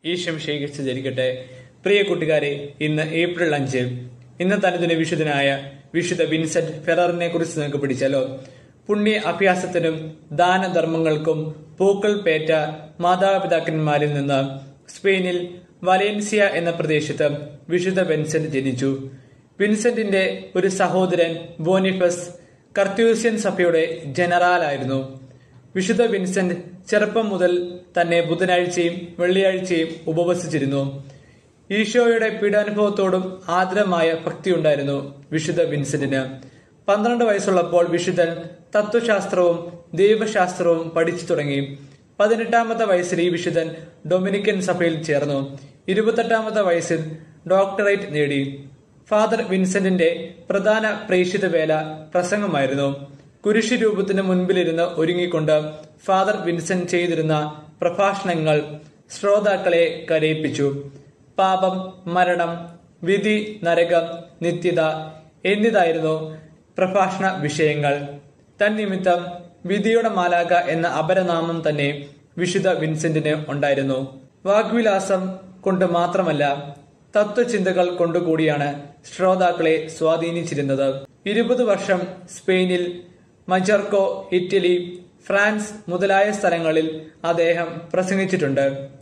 ഈശം ശേഖരിച്ചിരിക്കട്ടെ പ്രിയ കൂട്ടുകാരെ ഇന്ന് ഏപ്രിൽ അഞ്ച് ഇന്നത്തെ അനുദിന വിശുദ്ധനായ വിശുദ്ധ വിൻസെന്റ് ഫെററിനെ കുറിച്ച് നിങ്ങൾക്ക് പിടിച്ചാലോ പുണ്യ അഭ്യാസത്തിനും ദാനധർമ്മങ്ങൾക്കും പൂക്കൾ പേറ്റ മാതാപിതാക്കന്മാരിൽ നിന്ന് സ്പെയിനിൽ വലേൻസിയ എന്ന പ്രദേശത്ത് വിശുദ്ധ വിൻസെന്റ് ജനിച്ചു വിൻസെന്റിന്റെ ഒരു സഹോദരൻ ബോനിഫസ് കർത്തൂസ്യൻ സഭയുടെ ജനറാലായിരുന്നു വിശുദ്ധ വിൻസെന്റ് ചെറുപ്പം മുതൽ തന്നെ ബുധനാഴ്ചയും വെള്ളിയാഴ്ചയും ഉപവസിച്ചിരുന്നു ഈശോയുടെ പീഡാനുഭവത്തോടും ആദരമായ ഭക്തിയുണ്ടായിരുന്നു വിശുദ്ധ വിൻസെന്റിന് പന്ത്രണ്ട് വയസ്സുള്ളപ്പോൾ വിശുദ്ധൻ തത്വശാസ്ത്രവും ദൈവശാസ്ത്രവും പഠിച്ചു തുടങ്ങി പതിനെട്ടാമത്തെ വയസ്സിൽ ഈ വിശുദ്ധൻ ഡൊമിനിക്കൻ സഭയിൽ ചേർന്നു ഇരുപത്തെട്ടാമത്തെ വയസ്സിൽ ഡോക്ടറേറ്റ് നേടി ഫാദർ വിൻസെന്റിന്റെ പ്രധാന പ്രേക്ഷിത വേല പ്രസംഗമായിരുന്നു കുരിശു രൂപത്തിന് മുൻപിലിരുന്ന് ഒരുങ്ങിക്കൊണ്ട് ഫാദർ വിൻസെന്റ് ചെയ്തിരുന്ന പ്രഭാഷണങ്ങൾ ശ്രോതാക്കളെ കരയിപ്പിച്ചു പാപം മരണം വിധി നരകം നിത്യത എന്നിതായിരുന്നു പ്രഭാഷണ വിഷയങ്ങൾ തന്നിമിത്തം വിധിയുടെ മാലാക എന്ന അപരനാമം തന്നെ വിശുദ്ധ വിൻസെന്റിന് ഉണ്ടായിരുന്നു വാഗ്വിലാസം കൊണ്ട് മാത്രമല്ല തത്വചിന്തകൾ കൊണ്ടുകൂടിയാണ് ശ്രോതാക്കളെ സ്വാധീനിച്ചിരുന്നത് ഇരുപത് വർഷം സ്പെയിനിൽ മജർക്കോ ഇറ്റലി ഫ്രാൻസ് മുതലായ സ്ഥലങ്ങളിൽ അദ്ദേഹം പ്രസംഗിച്ചിട്ടുണ്ട്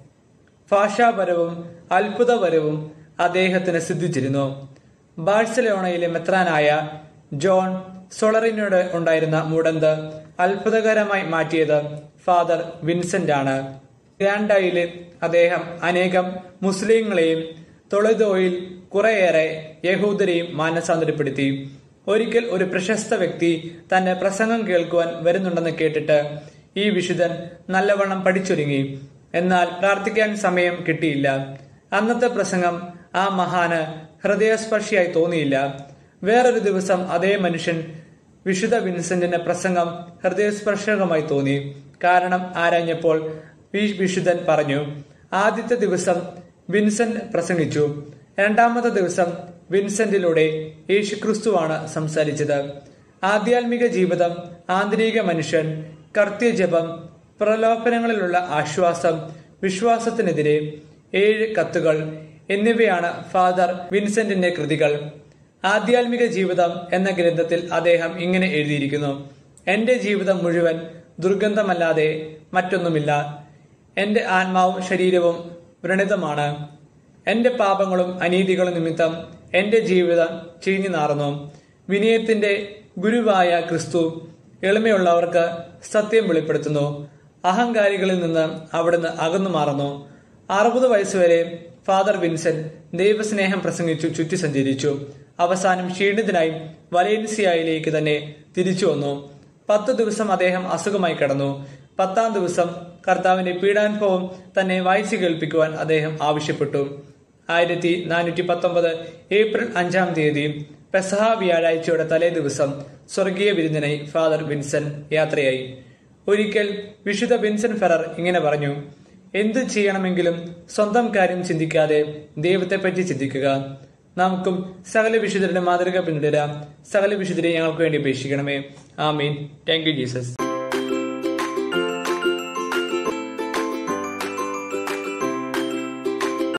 ഭാഷാപരവും അത്ഭുതപരവും അദ്ദേഹത്തിന് സിദ്ധിച്ചിരുന്നു ബാഴ്സലോണയിലെ മെത്രാനായ ജോൺ സൊളറിനോട് ഉണ്ടായിരുന്ന മുടന്ത് അത്ഭുതകരമായി മാറ്റിയത് ഫാദർ വിൻസെന്റ് ആണ് ഗ്രാൻഡായില് അദ്ദേഹം അനേകം മുസ്ലിങ്ങളെയും തൊളിതോയിൽ കുറേയേറെ യഹൂദരെയും മാനസാന്തരപ്പെടുത്തി ഒരിക്കൽ ഒരു പ്രശസ്ത വ്യക്തി തന്റെ പ്രസംഗം കേൾക്കുവാൻ വരുന്നുണ്ടെന്ന് കേട്ടിട്ട് ഈ വിശുദ്ധൻ നല്ലവണ്ണം പഠിച്ചൊരുങ്ങി എന്നാൽ പ്രാർത്ഥിക്കാൻ സമയം കിട്ടിയില്ല അന്നത്തെ പ്രസംഗം ആ മഹാന് ഹൃദയസ്പർശിയായി തോന്നിയില്ല വേറൊരു ദിവസം അതേ മനുഷ്യൻ വിശുദ്ധ വിൻസെന്റിന്റെ പ്രസംഗം ഹൃദയസ്പർശകമായി തോന്നി കാരണം ആരാഞ്ഞപ്പോൾ ഈ വിശുദ്ധൻ പറഞ്ഞു ആദ്യത്തെ ദിവസം വിൻസെന്റ് പ്രസംഗിച്ചു രണ്ടാമത്തെ ദിവസം വിൻസെന്റിലൂടെ യേശുക്രിസ്തുവാണ് സംസാരിച്ചത് ആധ്യാത്മിക ജീവിതം ആന്തരിക മനുഷ്യൻ കർത്യജപം പ്രലോഭനങ്ങളിലുള്ള ആശ്വാസം വിശ്വാസത്തിനെതിരെ ഏഴ് കത്തുകൾ എന്നിവയാണ് ഫാദർ വിൻസെന്റിന്റെ കൃതികൾ ആധ്യാത്മിക ജീവിതം എന്ന ഗ്രന്ഥത്തിൽ അദ്ദേഹം ഇങ്ങനെ എഴുതിയിരിക്കുന്നു എന്റെ ജീവിതം മുഴുവൻ ദുർഗന്ധമല്ലാതെ മറ്റൊന്നുമില്ല എന്റെ ആത്മാവും ശരീരവും വ്രണിതമാണ് എന്റെ പാപങ്ങളും അനീതികളും നിമിത്തം എന്റെ ജീവിതം ചീഞ്ഞു നാറുന്നു വിനയത്തിന്റെ ഗുരുവായ ക്രിസ്തു എളിമയുള്ളവർക്ക് സത്യം വെളിപ്പെടുത്തുന്നു അഹങ്കാരികളിൽ നിന്ന് അവിടുന്ന് അകന്നു മാറുന്നു അറുപത് വയസ്സുവരെ ഫാദർ വിൻസെന്റ് ദൈവസ്നേഹം പ്രസംഗിച്ചു ചുറ്റി സഞ്ചരിച്ചു അവസാനം ക്ഷീണിതനായി വലേൻസിയയിലേക്ക് തന്നെ തിരിച്ചു വന്നു പത്ത് ദിവസം അദ്ദേഹം അസുഖമായി കിടന്നു പത്താം ദിവസം കർത്താവിന്റെ പീഡാനുഭവം തന്നെ വായിച്ചു കേൾപ്പിക്കുവാൻ അദ്ദേഹം ആവശ്യപ്പെട്ടു ആയിരത്തി നാനൂറ്റി പത്തൊമ്പത് ഏപ്രിൽ അഞ്ചാം തീയതി പെസഹ വ്യാഴാഴ്ചയുടെ തലേ ദിവസം സ്വർഗീയ വിരുന്നിനായി ഫാദർ വിൻസെന്റ് യാത്രയായി ഒരിക്കൽ വിശുദ്ധ വിൻസെന്റ് ഫെറർ ഇങ്ങനെ പറഞ്ഞു എന്ത് ചെയ്യണമെങ്കിലും സ്വന്തം കാര്യം ചിന്തിക്കാതെ ദൈവത്തെപ്പറ്റി ചിന്തിക്കുക നമുക്കും സകല വിശുദ്ധരുടെ മാതൃക പിന്തുടരാം സകല വിശുദ്ധരെ ഞങ്ങൾക്ക് വേണ്ടി അപേക്ഷിക്കണമേ ആമീൻ താങ്ക് യു ജീസസ്